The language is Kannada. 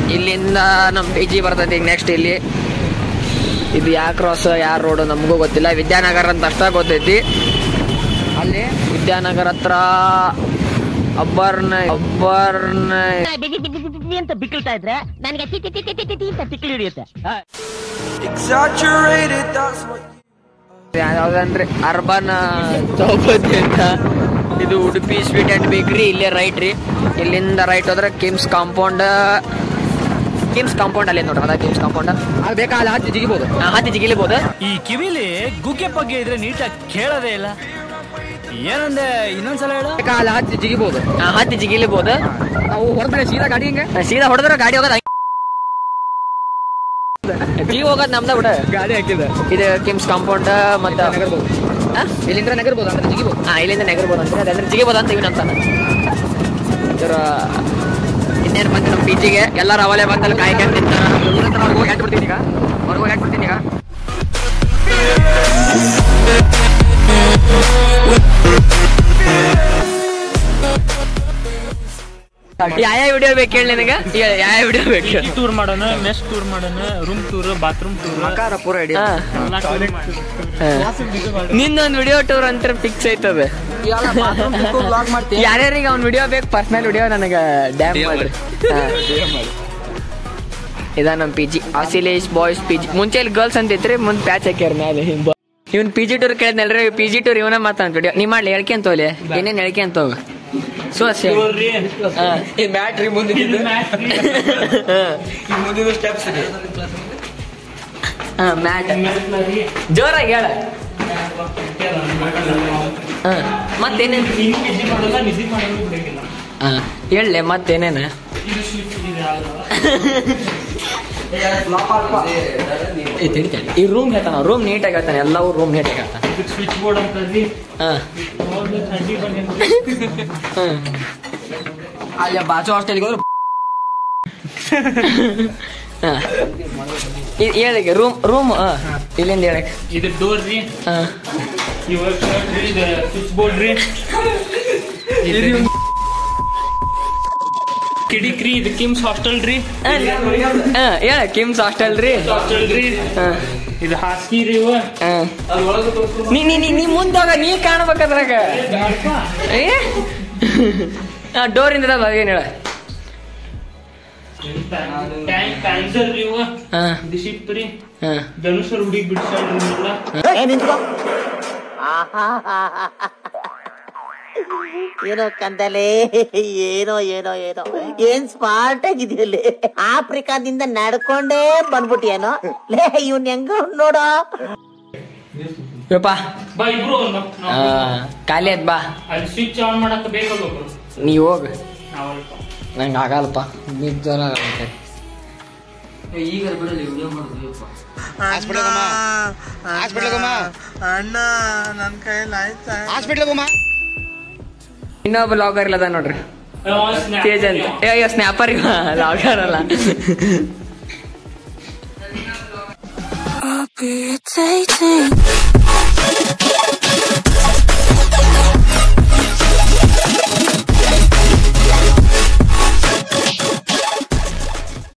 ಇಲ್ಲಿಂದ ನಮ್ಮ ಪಿ ಜಿ ಬರ್ತೈತಿ ಈಗ ನೆಕ್ಸ್ಟ್ ಇಲ್ಲಿ ಇದು ಯಾ ಕ್ರಾಸ್ ಯಾರ ರೋಡು ನಮಗೂ ಗೊತ್ತಿಲ್ಲ ವಿದ್ಯಾನಗರ ಅಂತ ಅಷ್ಟ ಗೊತ್ತೈತಿ ಅಲ್ಲಿ ವಿದ್ಯಾನಗರ ಹತ್ರ ಅಬ್ಬರ್ನ ಅಬ್ಬರ್ನ ಬಿಗಿ ಬಿಗಿ ಬಿಗಿ ಬಿಗಿ ಅಂತ ಬಿಕ್ಕಳ್ತಾ ಇದ್ರೆ ನನಗೆ ಟಿ ಟಿ ಟಿ ಟಿ ಟಿ ಟಿ ಅಂತ ತಿಕ್ಲಿ ಹಿಡಿಯುತ್ತೆ Exaggerated, that's what ಯಾವ್ದಂದ್ರೆ ಅರ್ಬನ್ ಚೌಪತಿ ಅಂತ ಇದು ಉಡುಪಿ ಸ್ವೀಟ್ ಅಂಡ್ ಬೇಕ್ರಿ ಇಲ್ಲೇ ರೈಟ್ ರೀ ಇಲ್ಲಿಂದ ರೈಟ್ ಹೋದ್ರೆ ಕಿಮ್ಸ್ ಕಾಂಪೌಂಡ್ ಕಿಮ್ಸ್ ಕಾಂಪೌಂಡ್ ಅಲ್ಲಿ ನೋಡ್ರಿ ಅದ ಕಿಮ್ಸ್ ಕಾಂಪೌಂಡ್ ಬೇಕಾ ಅಲ್ಲಿ ಹತ್ತಿ ಜಿಗಿಬೋದು ಹತ್ತಿ ಜಿಗಿಲಿಬೋದು ಈ ಕಿವಿಲಿ ಗುಗ್ಗೆ ಪಗ್ಗೆ ಇದ್ರೆ ನೀಟಾಗಿ ಕೇಳೋದೇ ಇಲ್ಲ ಏನಂದೆ ಇನ್ನೊಂದ್ಸಲ ಹೇಳು ಬೇಕಾ ಅಲ್ಲಿ ಹತ್ತಿ ಜಿಗಿಬೋದು ಹತ್ತಿ ಜಿಗಿಲಿಬೋದು ನಾವು ಹೊರದ್ರೆ ಸೀದಾ ಗಾಡಿ ಹಿಂಗೆ ಸೀದಾ ಹೊಡೆದ್ರೆ ಗಾಡಿ ಹೋಗೋದು ಜಿಗಿ ಹೋಗೋದು ನಮ್ದ ಬಿಡ ಗಾಡಿ ಹಾಕಿದೆ ಇದು ಕಿಮ್ಸ್ ಕಾಂಪೌಂಡ್ ಮತ್ತೆ ಇಲ್ಲಿಂದ ನಗರ್ಬೋದು ಅಂದ್ರೆ ಜಿಗಿಬೋದು ಹಾ ಇಲ್ಲಿಂದ ನಗರ್ಬೋದು ಅಂದ್ರೆ ಅದಂದ್ರೆ ಜಿಗಿಬೋದು ಅಂತ ಇವನ್ ಅಂತಾನೆ ಇದರ ಇನ್ನೇನು ಬಂತು ನಮ್ಮ ಪಿ ಜಿಗೆ ಎಲ್ಲರೂ ಅವಲೇ ಬಂದಲ್ಲಿ ಕಾಯ್ಕೊಂಡು ನಿಂತಾರ ಊರ ಹತ್ರ ಹೊರ್ಗ್ ಹೋಗಿ ಹಾಕ್ಬಿಡ್ತೀನಿ ಈಗ ಹೊರಗೆ ಹೋಗಿ ಹಾಕ್ಬಿಡ್ತೀನಿ ಈಗ ಯಾವ ವಿಡಿಯೋ ಬೇಕು ಹೇಳಿ ನಿನಗೆ ಯಾವ ವಿಡಿಯೋ ಬೇಕು ಹೇಳು. ಟೂರ್ ಮಾಡೋಣ ಮೆಸ್ ಟೂರ್ ಮಾಡೋಣ ರೂಮ್ ಟೂರ್ ಬಾತ್ರೂಮ್ ಟೂರ್ ಹಾ. ನಿನ್ನೊಂದು ವಿಡಿಯೋ ಟೂರ್ ಅಂತ ಫಿಕ್ಸ್ ಐತದೆ ಯಾರ್ಯಾರಿಗೆ ಅವ್ನ ವಿಡಿಯೋ ಬೇಕು ಪರ್ಸನಲ್ ವಿಡಿಯೋ ನನಗೆ ಡ್ಯಾಮ್ ಮಾಡ್ರಿ ಹಾ. ಇದ ನಮ್ಮ ಪಿ ಜಿ ಆಸಿಲೇಶ್ ಬಾಯ್ಸ್ ಪಿ ಜಿ ಮುಂಚೆ ಇಲ್ಲಿ ಗರ್ಲ್ಸ್ ಅಂತ ಇತ್ರಿ ಮುಂದೆ ಪ್ಯಾಚ್ ಹಾಕ್ಯಾರ ಮೇಲೆ ಇವ್ನ್ ಪಿ ಜಿ ಟೂರ್ ಕೇಳಿದ್ನಲ್ರಿ ಪಿ ಜಿ ಟೂರ್ ಇವನ ಮಾತಾಡ್ ವಿಡಿಯೋ ನೀ ಮಾಡ್ಲಿ ಹೇಳ್ಕೆ ಅಂತ ಹೋಗ್ಲಿ ಏನೇನ್ ಹೇಳ್ಕೆ ಅಂತ ಹೋಗ ಸೊ ಅಷ್ಟೇ ಬ್ಯಾಟ್ರಿ ಮುಂದೆ ಮುಂದಿನ ಸ್ಟೆಪ್ಸ್ ಇದೆ ಹಾ ಮ್ಯಾಟ್ ಜೋರಾಗಿ ಹೇಳ ಹಾ ಮತ್ತೇನೇನು ಮಾಡೋಲ್ಲ ನಿಧಿ ಮಾಡೋದು ಬಿಡಂಗಿಲ್ಲ ಹಾ ಹೇಳಲೆ ಮತ್ತೇನೇನು ಇದು ಸ್ವಿಚ್ ಇದೆ ಯಾವ್ದು? ಏ, ತಡಿ, ತಡಿ. ಈ ರೂಮ್ ಹೇಳ್ತಾನ ರೂಮ್ ನೀಟಾಗಿ ಹೇಳ್ತಾನೆ ಎಲ್ಲವೂ ರೂಮ್ ನೀಟಾಗಿ ಹೇಳ್ತಾನೆ ಇದಕ್ಕೆ ಸ್ವಿಚ್ ಬೋರ್ಡ್ ಅಂತ ಇದೆ. ಹಾ ನೋಡ್ಲಿ ಥಂಡಿ ಬಂದಿ ಹಾ ಅಲ್ಲಿ ಬಾಜು ಹಾಸ್ಟೆಲ್ಗೆ ಹೋದ್ರೆ ಹಾ ಇ- ಹೇಳಿಗೆ ರೂಮ್ ರೂಮ್ ಹಾ ಇಲ್ಲಿಂದ ಹೇಳಕ್ ಇದು ಡೋರ್ ರೀ ಹಾ ಇವಾಗ ರೀ ಇದು ಸ್ವಿಚ್ ಬೋರ್ಡ್ ರೀ ಕಿಡಿಕ್ರಿ ಇದು ಕಿಮ್ಸ್ ಹಾಸ್ಟೆಲ್ ರೀ ಹಾ ಹೇಳ ಕಿಮ್ಸ್ ಹಾಸ್ಟೆಲ್ ರೀ ಹಾಸ್ಟೆಲ್ ರೀ ಹಾ ಇದು ಹಾಸಿಗೆ ರೀ ಇವ ಹಾ ನೀ ನೀ ನೀ- ನೀ ಮುಂದಾಗ ನೀ ಕಾಣ್ಬೇಕದ್ರಾಗ ಏ ಡೋರಿಂದ ಏನು ಹೇಳ ಟ್ಯಾಂಕ್ ಟ್ಯಾಂಕರ್ ರೀ ಇವ ಹಾ ಇದು ಶಿಪ್ ರೀ ಹಾ ಧನುಷರ್ ಹುಡುಗಿ ಬಿಡಿಸ್ಯಾಳ್ರಿ ಇವ್ನೆಲ್ಲ. ಏನೋ ಕಂದಲೆ ಏನೋ ಏನೋ ಏನೋ ಏನ್ ಸ್ಮಾರ್ಟ್ ಆಗಿದೆಯಲ್ಲಿ ಆಫ್ರಿಕಾದಿಂದ ನಡ್ಕೊಂಡೇ ಬಂದ್ಬಿಟ್ಟಿಯೇನೋ ಲೇ ಇವ್ನ್ ಹೆಂಗ ನೋಡೋ ಯಪ್ಪ ಬಾ ಇಬ್ರು ಒಂದು ಆ, ಖಾಲಿ ಅದ್ ಬಾ ಅಲ್ಲಿ ಸ್ವಿಚ್ ಆನ್ ಮಾಡಕ್ ಬೇಕಲ್ಲ ಒಬ್ರು ನೀ ಹೋಗು ನಾವಲ್ಪ ನಂಗೆ ಆಗಲ್ಲಪ್ಪ ನಿಜ ಅಣ್ಣ ನನ್ನ ಕೈಯಲ್ಲಿ ಆಯ್ತಾ ಇನ್ನೊಬ್ಬ ಲಾಗರ್ ಇಲ್ಲದ ನೋಡ್ರಿ ತೇಜ್ ಅಂತ ಏ ಅಯ್ಯೋ ಸ್ನ್ಯಾಪರ್ ಇವ ಲಾಗರ್ ಅಲ್ಲ irritating.